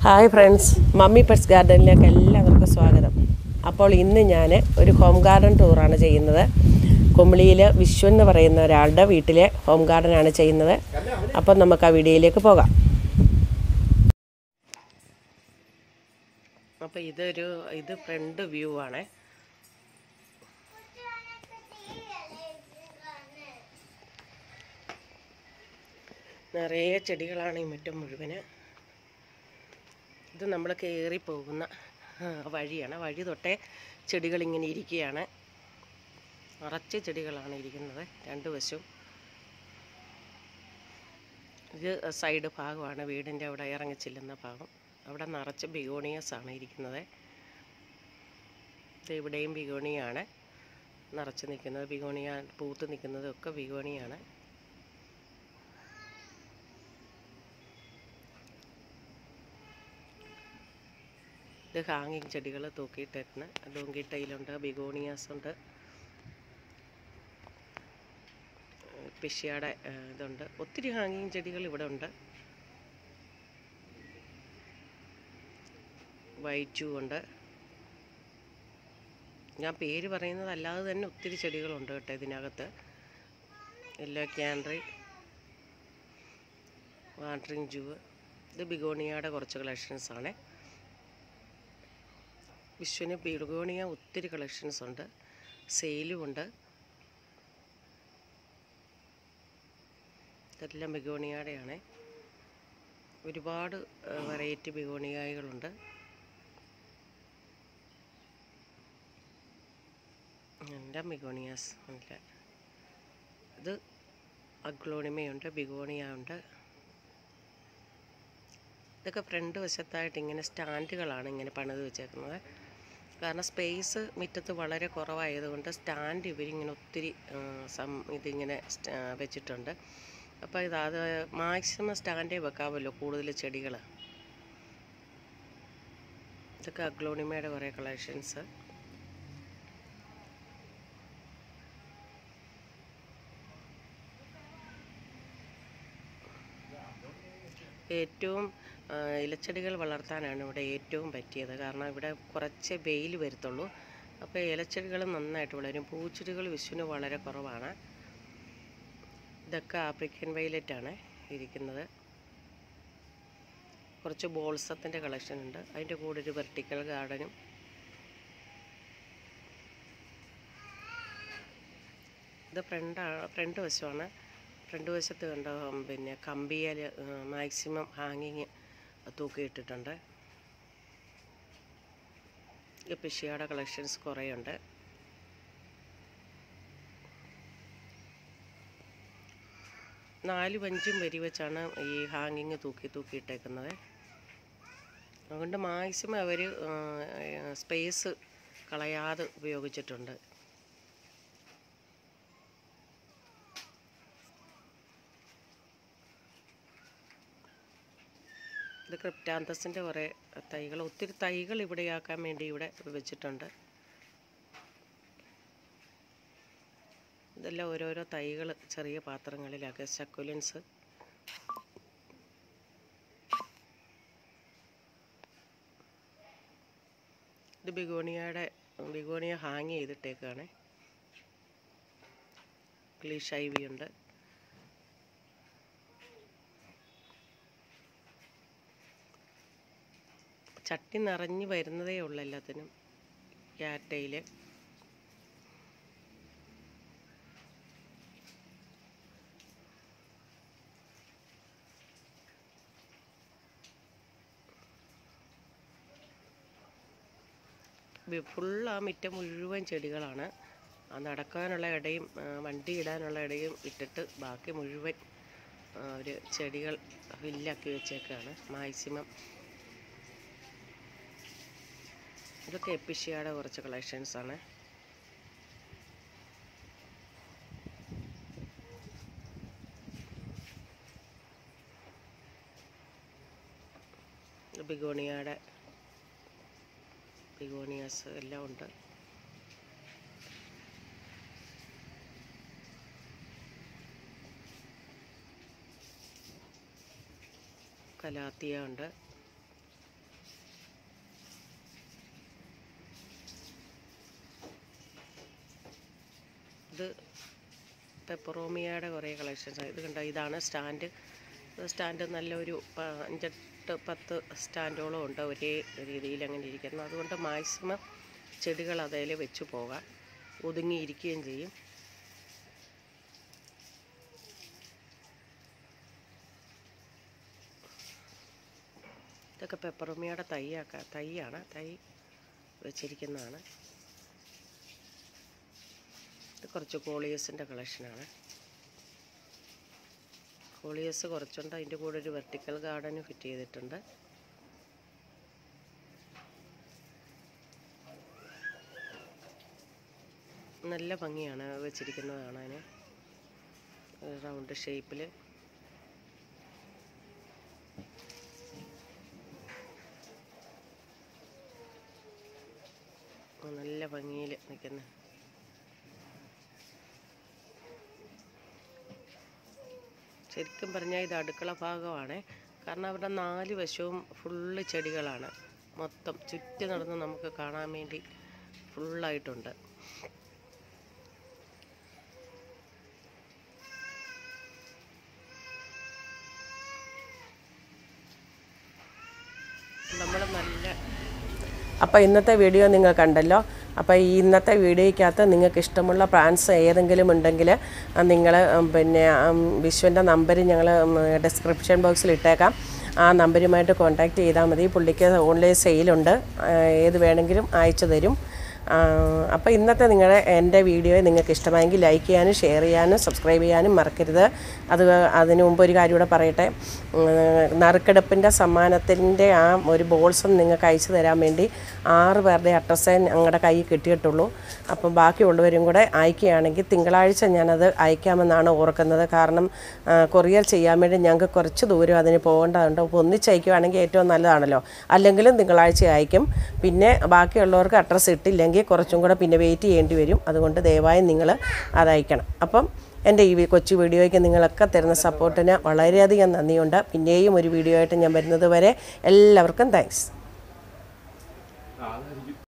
hi friends mummy pets ഗാർഡനിലേക്ക് എല്ലാവർക്കും സ്വാഗതം അപ്പോൾ ഇന്ന് ഞാൻ ഒരു ഹോം ഗാർഡൻ ടൂറാണ് ചെയ്യുന്നത് കുമിളിയിൽ വിശ്വൻ എന്ന് പറയുന്ന ഒരാളുടെ വീട്ടിലെ ഹോം ഗാർഡനാണ് ചെയ്യുന്നത് അപ്പം നമുക്ക് ആ വീഡിയോയിലേക്ക് പോകാം അപ്പോൾ ഇതൊരു ഇത് ഫ്രണ്ട് വ്യൂ ആണ് നിറയെ ചെടികളാണ് ഈ മുറ്റം മുഴുവന് ഇത് നമ്മൾ കയറി പോകുന്ന ആ, വഴിയാണ് വഴി തൊട്ടേ ചെടികൾ ഇങ്ങനെ ഇരിക്കുകയാണ് നിറച്ച് ചെടികളാണ് ഇരിക്കുന്നത് രണ്ട് വശവും ഇത് സൈഡ് ഭാഗമാണ് വീടിൻ്റെ അവിടെ ഇറങ്ങി ചെല്ലുന്ന ഭാഗം അവിടെ നിറച്ച് ബിഗോണിയസ് ആണ് ഇരിക്കുന്നത് ഇത് ഇവിടെയും ബിഗോണിയാണ് നിറച്ച് നിൽക്കുന്നത് ബിഗോണിയ പൂത്ത് നിൽക്കുന്നതൊക്കെ ബിഗോണിയാണ് ഇത് ഹാങ്ങിങ് ചെടികൾ തൂക്കിയിട്ടേക്കുന്ന ഡോങ്കിട്ടയിലുണ്ട് ബിഗോണിയാസ് ഉണ്ട് പിഷ്യാടെ ആ, ഇതുണ്ട് ഒത്തിരി ഹാങ്ങിങ് ചെടികൾ ഇവിടെ ഉണ്ട് വൈറ്റു ഉണ്ട് ഞാൻ പേര് പറയുന്നത് അല്ലാതെ തന്നെ ഒത്തിരി ചെടികളുണ്ട് കേട്ടോ ഇതിനകത്ത് യെല്ലോ ക്യാൻഡ്രി വാട്ടറിങ് ജൂവ് ഇത് ബിഗോണിയയുടെ കുറച്ച് കളക്ഷൻസ് ആണ് വിശ്വന് ബിഗോണിയ ഒത്തിരി കളക്ഷൻസ് ഉണ്ട് സെയിലും ഉണ്ട് ഇതെല്ലാം ബിഗോണിയയുടെയാണ് ഒരുപാട് വെറൈറ്റി ബിഗോണിയായികളുണ്ട് എല്ലാം ബിഗോണിയാസ് ഉണ്ട് ഇത് അഗ്ലോണിമയുണ്ട് ബിഗോണിയ ഉണ്ട് ഇതൊക്കെ ഫ്രണ്ട് വശത്തായിട്ട് ഇങ്ങനെ സ്റ്റാൻഡുകളാണ് ഇങ്ങനെ പണിത് വെച്ചേക്കുന്നത് കാരണം സ്പേസ് മുറ്റത്ത് വളരെ കുറവായതുകൊണ്ട് സ്റ്റാൻഡ് ഇവരിങ്ങനെ ഒത്തിരി ആ, സം ഇതിങ്ങനെ സ്റ്റ- ആ, വെച്ചിട്ടുണ്ട് അപ്പോൾ ഇത് അത് മാക്സിമം സ്റ്റാൻഡേ വെക്കാമല്ലോ കൂടുതൽ ചെടികൾ ഇതൊക്കെ അഗ്ലോണിമയുടെ കുറേ കളക്ഷൻസ് ഏറ്റവും ആ, ഇലച്ചെടികൾ വളർത്താനാണ് ഇവിടെ ഏറ്റവും പറ്റിയത് കാരണം ഇവിടെ കുറച്ച് വെയിൽ വരത്തുള്ളൂ അപ്പോൾ ഇലച്ചെടികൾ നന്നായിട്ട് വളരും പൂച്ചെടികൾ വിഷുവിന് വളരെ കുറവാണ് ഇതൊക്കെ ആഫ്രിക്കൻ വയലറ്റ് ആണ് ഇരിക്കുന്നത് കുറച്ച് ബോൾസത്തിൻ്റെ കളക്ഷൻ ഉണ്ട് അതിൻ്റെ കൂടെ ഒരു വെർട്ടിക്കൽ ഗാർഡനും ഇത് ഫ്രണ്ട് ഫ്രണ്ട് വശമാണ് ഫ്രണ്ട് വശത്ത് കണ്ട പിന്നെ കമ്പിയിൽ മാക്സിമം ഹാങ്ങിങ് തൂക്കിയിട്ടിട്ടുണ്ട് ഈ പിഷിയുടെ കളക്ഷൻസ് കുറേയുണ്ട് നാലും അഞ്ചും വരി വെച്ചാണ് ഈ ഹാങ്ങിങ് തൂക്കി തൂക്കിയിട്ടേക്കുന്നത് അതുകൊണ്ട് മാക്സിമം അവർ സ്പേസ് കളയാതെ ഉപയോഗിച്ചിട്ടുണ്ട് ഇത് ക്രിപ്റ്റാന്തസിൻ്റെ കുറേ തൈകൾ ഒത്തിരി തൈകൾ ഇവിടെയാക്കാൻ വേണ്ടി ഇവിടെ വെച്ചിട്ടുണ്ട് ഇതെല്ലാം ഓരോരോ തൈകൾ ചെറിയ പാത്രങ്ങളിലാക്കി സക്കുലൻസ് ഇത് ബിഗോണിയയുടെ ബിഗോണിയ ഹാങ് ചെയ്തിട്ടേക്കാണ് ക്ലീഷ് ഐവി ഉണ്ട് ചട്ടി നിറഞ്ഞ് വരുന്നതേ ഉള്ളൂ എല്ലാത്തിനും ക്യാറ്റയിൽ ഫുൾ ആ മിറ്റം മുഴുവൻ ചെടികളാണ് ആ നടക്കാനുള്ള ഇടയും ആ, വണ്ടി ഇടാനുള്ള ഇടയും ഇട്ടിട്ട് ബാക്കി മുഴുവൻ ആ, ഒരു ചെടികൾ ഫില്ലാക്കി വെച്ചേക്കാണ് മാക്സിമം ഇതൊക്കെ എപ്പിഷ്യയുടെ കുറച്ച് കളക്ഷൻസ് ആണ് ഇത് ബിഗോണിയയുടെ ബിഗോണിയാസ് എല്ലാം ഉണ്ട് കലാത്തിയ ഉണ്ട് പെപ്പറോമിയയുടെ കുറേ കളക്ഷൻസ് ഇത് കണ്ടോ ഇതാണ് സ്റ്റാൻഡ് സ്റ്റാൻഡ് നല്ലൊരു പ- അഞ്ചെട്ട് പത്ത് സ്റ്റാൻഡോളം ഉണ്ട് ഒരേ രീതിയിൽ അങ്ങനെ ഇരിക്കുന്നു അതുകൊണ്ട് മാക്സിമം ചെടികൾ അതിൽ വെച്ച് പോകാം ഒതുങ്ങിയിരിക്കുകയും ചെയ്യും ഇതൊക്കെ പെപ്പറോമിയയുടെ തൈയാക്ക തൈയാണ് തൈ വെച്ചിരിക്കുന്നതാണ് ഇത് കുറച്ച് കോളിയസിൻ്റെ കളക്ഷനാണ് കോളിയസ് കുറച്ചുണ്ട് അതിൻ്റെ കൂടെ ഒരു വെർട്ടിക്കൽ ഗാർഡനും ഫിറ്റ് ചെയ്തിട്ടുണ്ട് നല്ല ഭംഗിയാണ് വെച്ചിരിക്കുന്നത് കാണാൻ റൗണ്ട് ഷേപ്പിൽ നല്ല ഭംഗിയിൽ നിൽക്കുന്ന ശരിക്കും പറഞ്ഞാൽ ഇത് അടുക്കള ഭാഗമാണ് കാരണം അവിടെ നാല് വശവും ഫുള്ള് ചെടികളാണ് മൊത്തം ചുറ്റി നടന്ന് നമുക്ക് കാണാൻ വേണ്ടി ഫുള്ളായിട്ടുണ്ട് നമ്മൾ നല്ല അപ്പോൾ ഇന്നത്തെ വീഡിയോ നിങ്ങൾ കണ്ടല്ലോ അപ്പോൾ ഈ ഇന്നത്തെ വീഡിയോയ്ക്കകത്ത് നിങ്ങൾക്ക് ഇഷ്ടമുള്ള പ്ലാൻസ് ഏതെങ്കിലും ഉണ്ടെങ്കിൽ നിങ്ങൾ പിന്നെ ഉം, വിശ്വൻ്റെ നമ്പർ ഞങ്ങൾ ഡിസ്ക്രിപ്ഷൻ ബോക്സിൽ ഇട്ടേക്കാം ആ നമ്പരുമായിട്ട് കോൺടാക്റ്റ് ചെയ്താൽ മതി പുള്ളിക്ക് ഓൺലൈൻ സെയിലുണ്ട് ആ, ഏത് വേണമെങ്കിലും അയച്ചു തരും അപ്പോൾ ഇന്നത്തെ നിങ്ങളുടെ എൻ്റെ വീഡിയോ നിങ്ങൾക്ക് ഇഷ്ടമായെങ്കിൽ ലൈക്ക് ചെയ്യാനും ഷെയർ ചെയ്യാനും സബ്സ്ക്രൈബ് ചെയ്യാനും മറക്കരുത് അത് അതിനു മുമ്പ് ഒരു കാര്യം കൂടെ പറയട്ടെ ഉം, നറുക്കെടുപ്പിൻ്റെ സമ്മാനത്തിൻ്റെ ആ ഒരു ബോൾസും നിങ്ങൾക്ക് അയച്ചു തരാൻ വേണ്ടി ആറ് പേരുടെ അഡ്രസ്സേ ഞങ്ങളുടെ കയ്യിൽ കിട്ടിയിട്ടുള്ളൂ അപ്പം ബാക്കിയുള്ളവരും കൂടെ അയക്കുകയാണെങ്കിൽ തിങ്കളാഴ്ച ഞാനത് അയക്കാമെന്നാണ് ഓർക്കുന്നത് കാരണം ആ, കൊറിയർ ചെയ്യാൻ വേണ്ടി ഞങ്ങൾക്ക് കുറച്ച് ദൂരം അതിന് പോകേണ്ടതുണ്ട് അപ്പോൾ ഒന്നിച്ചയക്കുകയാണെങ്കിൽ ഏറ്റവും നല്ലതാണല്ലോ അല്ലെങ്കിലും തിങ്കളാഴ്ച അയക്കും പിന്നെ ബാക്കിയുള്ളവർക്ക് അഡ്രസ്സ് ഇട്ടില്ലെങ്കിൽ കുറച്ചും കൂടെ പിന്നെ വെയിറ്റ് ചെയ്യേണ്ടി വരും അതുകൊണ്ട് ദയവായി നിങ്ങൾ അത് അയക്കണം അപ്പം എൻ്റെ ഈ വി- കൊച്ചു വീഡിയോയ്ക്ക് നിങ്ങളൊക്കെ തരുന്ന സപ്പോർട്ടിന് വളരെയധികം നന്ദിയുണ്ട് പിന്നെയും ഒരു വീഡിയോ ആയിട്ട് ഞാൻ വരുന്നത് വരെ എല്ലാവർക്കും താങ്ക്സ്